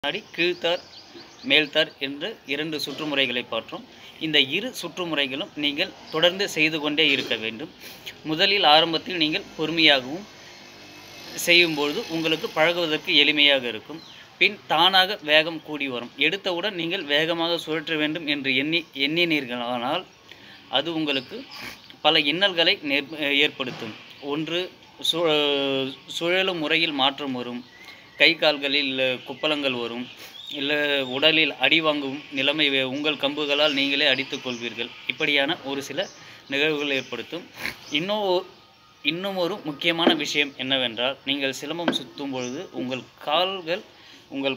முன்னாடி கீழ்த்தார் மேல்தார் என்று இரண்டு சுற்றுமுறைகளை பார்த்தோம் இந்த இரு சுற்றுமுறைகளும் நீங்கள் தொடர்ந்து செய்து கொண்டே இருக்க வேண்டும் முதலில் ஆரம்பத்தில் நீங்கள் பொறுமையாகவும் செய்யும்பொழுது உங்களுக்கு பழகுவதற்கு எளிமையாக இருக்கும் பின் தானாக வேகம் கூடி வரும் எடுத்தவுடன் நீங்கள் வேகமாக சுழற்ற வேண்டும் என்று எண்ணி எண்ணினீர்களானால் அது உங்களுக்கு பல இன்னல்களை நேர் ஏற்படுத்தும் ஒன்று சு சுழலும் முறையில் மாற்றம் வரும் கை கால்களில் குப்பளங்கள் வரும் இல்லை உடலில் அடி வாங்கும் நிலைமை வே- உங்கள் கம்புகளால் நீங்களே அடித்துக் கொள்வீர்கள் இப்படியான ஒரு சில நிகழ்வுகள் ஏற்படுத்தும் இன்னும் ஒ- இன்னும் ஒரு முக்கியமான விஷயம் என்னவென்றால் நீங்கள் சிலம்பம் சுத்தும் பொழுது உங்கள் கால்கள் உங்கள்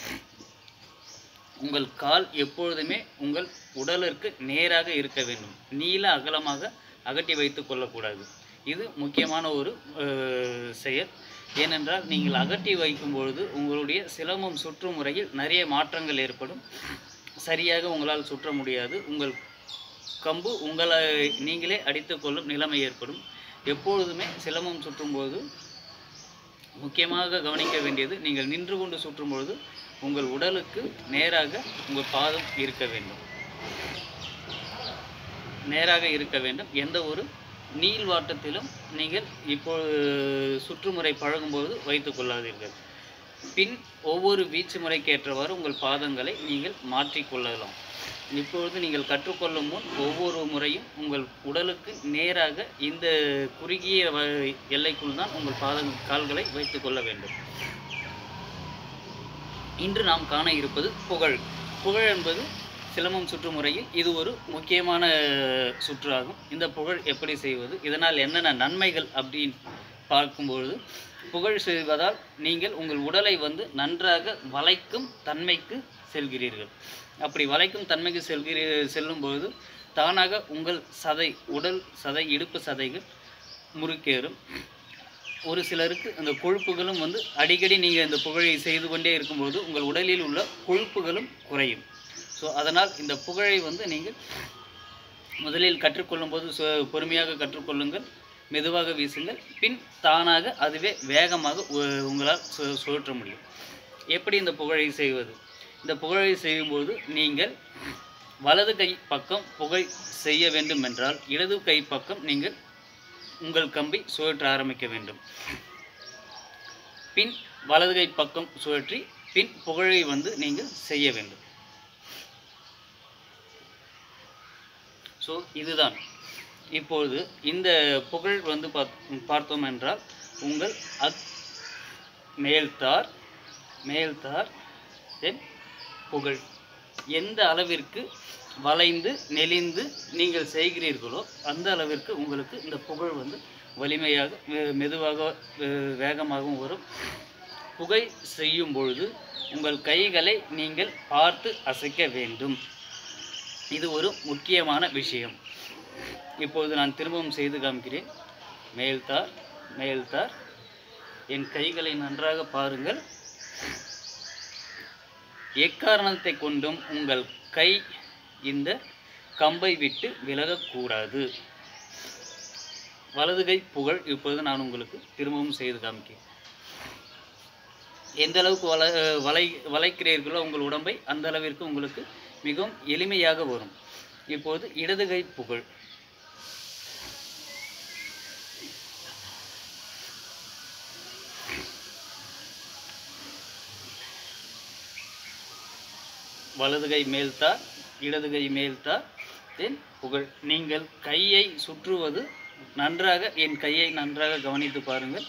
உங்கள் கால் எப்பொழுதுமே உங்கள் உடலிற்கு நேராக இருக்க வேண்டும் நீள அகலமாக அகட்டி வைத்து கொள்ளக்கூடாது இது முக்கியமான ஒரு அஹ், செயல் ஏனென்றால் நீங்கள் அகட்டி வைக்கும் பொழுது உங்களுடைய சிலம்பம் சுற்றும் முறையில் நிறைய மாற்றங்கள் ஏற்படும் சரியாக உங்களால் சுற்ற முடியாது உங்கள் கம்பு உங்களை நீங்களே அடித்துக்கொள்ளும் நிலைமை ஏற்படும் எப்பொழுதுமே சிலம்பம் சுற்றும்போது முக்கியமாக கவனிக்க வேண்டியது நீங்கள் நின்று கொண்டு சுற்றும் பொழுது உங்கள் உடலுக்கு நேராக உங்கள் பாதம் இருக்க வேண்டும் நேராக இருக்க வேண்டும் எந்த ஒரு நீள்வாட்டத்திலும் நீங்கள் இப்போ சுற்றுமுறை பழகும்போது வைத்துக் கொள்ளாதீர்கள் பின் ஒவ்வொரு வீச்சு முறைக்கு ஏற்றவாறு உங்கள் பாதங்களை நீங்கள் மாற்றிக்கொள்ளலாம் இப்பொழுது நீங்கள் கற்றுக்கொள்ளும் முன் ஒவ்வொரு முறையும் உங்கள் உடலுக்கு நேராக இந்த குறுகிய வ- எல்லைக்குள் தான் உங்கள் பாத கால்களை வைத்துக் கொள்ள வேண்டும் இன்று நாம் காண இருப்பது புகழ் புகழ் என்பது சிலம்பம் சுற்று முறையில் இது ஒரு முக்கியமான சுற்று ஆகும் இந்த புகழ் எப்படி செய்வது இதனால் என்னென்ன நன்மைகள் அப்படின்னு பார்க்கும்பொழுது புகழ் செய்வதால் நீங்கள் உங்கள் உடலை வந்து நன்றாக வளைக்கும் தன்மைக்கு செல்கிறீர்கள் அப்படி வளைக்கும் தன்மைக்கு செல்கிறீ செல்லும் பொழுது தானாக உங்கள் சதை உடல் சதை இடுப்பு சதைகள் முறுக்கேறும் ஒரு சிலருக்கு அந்த கொழுப்புகளும் வந்து அடிக்கடி நீங்கள் இந்த புகழை செய்து கொண்டே இருக்கும்போது உங்கள் உடலில் உள்ள கொழுப்புகளும் குறையும் ஸோ அதனால் இந்த புகழை வந்து நீங்கள் முதலில் கற்றுக்கொள்ளும் போது சு- பொறுமையாக கற்றுக்கொள்ளுங்கள் மெதுவாக வீசுங்கள் பின் தானாக அதுவே வேகமாக உ- உங்களால் சு- சுழற்ற முடியும் எப்படி இந்த புகழை செய்வது இந்த புகழை செய்யும்போது நீங்கள் வலது கை பக்கம் புகழ் செய்ய வேண்டும் என்றால் இடது கை பக்கம் நீங்கள் உங்கள் கம்பை சுழற்ற ஆரம்பிக்க வேண்டும் பின் வலது கை பக்கம் சுழற்றி பின் புகழை வந்து நீங்கள் செய்ய வேண்டும் ஸோ இதுதான் இப்பொழுது இந்த புகழ் வந்து பாத்- பார்த்தோம் என்றால் உங்கள் அத் மேல்தார் மேல்தார் தென் புகழ் எந்த அளவிற்கு வளைந்து நெளிந்து நீங்கள் செய்கிறீர்களோ அந்த அளவிற்கு உங்களுக்கு இந்த புகழ் வந்து வலிமையாக மெ- மெதுவாக வே- வேகமாகவும் வரும் புகை செய்யும் பொழுது உங்கள் கைகளை நீங்கள் பார்த்து அசைக்க வேண்டும் இது ஒரு முக்கியமான விஷயம் இப்பொழுது நான் திரும்பவும் செய்து காமிக்கிறேன் மேல்தார் மேல்தார் என் கைகளை நன்றாக பாருங்கள் எக்காரணத்தை கொண்டும் உங்கள் கை இந்த கம்பை விட்டு விலகக்கூடாது வலது கை புகழ் இப்பொழுது நான் உங்களுக்கு திரும்பவும் செய்து காமிக்கிறேன் எந்த அளவுக்கு வள வளை வளைக்கிறீர்களோ உங்கள் உடம்பை அந்த அளவிற்கு உங்களுக்கு மிகவும் எளிமையாக வரும் இப்போது இடது கை புகழ் வலது கை மேல்தார் இடது கை மேல்தார் தென் புகழ் நீங்கள் கையை சுற்றுவது நன்றாக என் கையை நன்றாக கவனித்து பாருங்கள்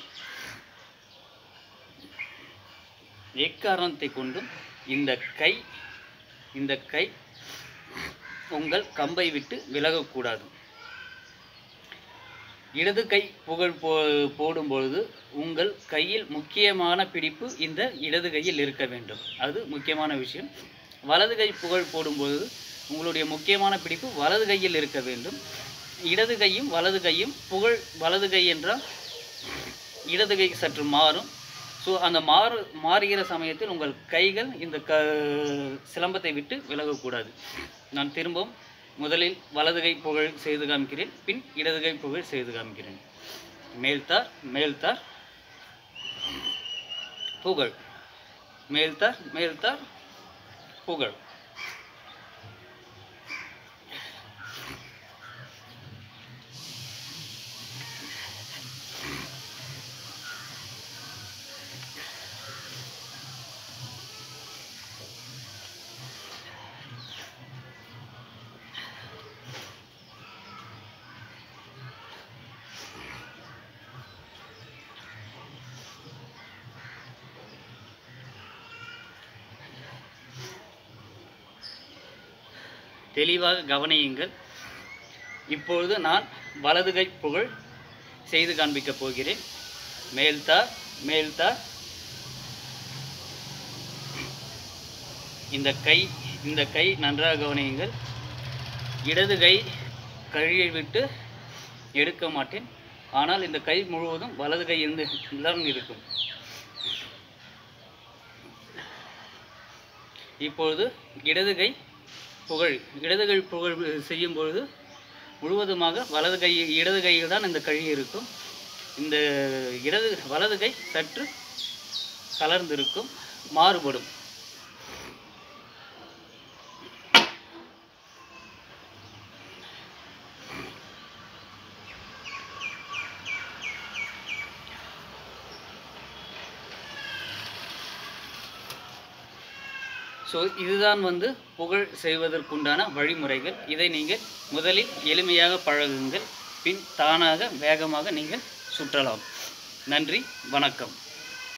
எக்காரணத்தை கொண்டும் இந்த கை இந்த கை உங்கள் கம்பை விட்டு விலகக்கூடாது இடது கை புகழ் போ போடும் பொழுது உங்கள் கையில் முக்கியமான பிடிப்பு இந்த இடது கையில் இருக்க வேண்டும் அது முக்கியமான விஷயம் வலது கை புகழ் போடும்பொழுது உங்களுடைய முக்கியமான பிடிப்பு வலது கையில் இருக்க வேண்டும் இடது கையும் வலது கையும் புகழ் வலது கை என்றால் இடது கை சற்று மாறும் ஸோ அந்த மாறு மாறுகிற சமயத்தில் உங்கள் கைகள் இந்த க சிலம்பத்தை விட்டு விலகக்கூடாது நான் திரும்பவும் முதலில் வலது கை புகழ் செய்து காமிக்கிறேன் பின் இடது கை புகழ் செய்து காமிக்கிறேன் மேல்தார் மேல்தார் புகழ் மேல்தார் மேல்தார் புகழ் தெளிவாக கவனியுங்கள் இப்பொழுது நான் வலது கை புகழ் செய்து காண்பிக்கப் போகிறேன் மேல்தார் மேல்தார் இந்த கை இந்த கை நன்றாக கவனியுங்கள் இடது கை கழியை விட்டு எடுக்க மாட்டேன் ஆனால் இந்த கை முழுவதும் வலது கை இருந்து தான் இருக்கும் இப்பொழுது இடது கை புகழ் இடது கை புகழ் செய்யும் பொழுது முழுவதுமாக வலது கை இடது கையில் தான் இந்த கழி இருக்கும் இந்த இடது வலது கை சற்று கலர்ந்திருக்கும் மாறுபடும் ஸோ இதுதான் வந்து புகழ் செய்வதற்குண்டான வழிமுறைகள் இதை நீங்கள் முதலில் எளிமையாக பழகுங்கள் பின் தானாக வேகமாக நீங்கள் சுற்றலாம் நன்றி வணக்கம்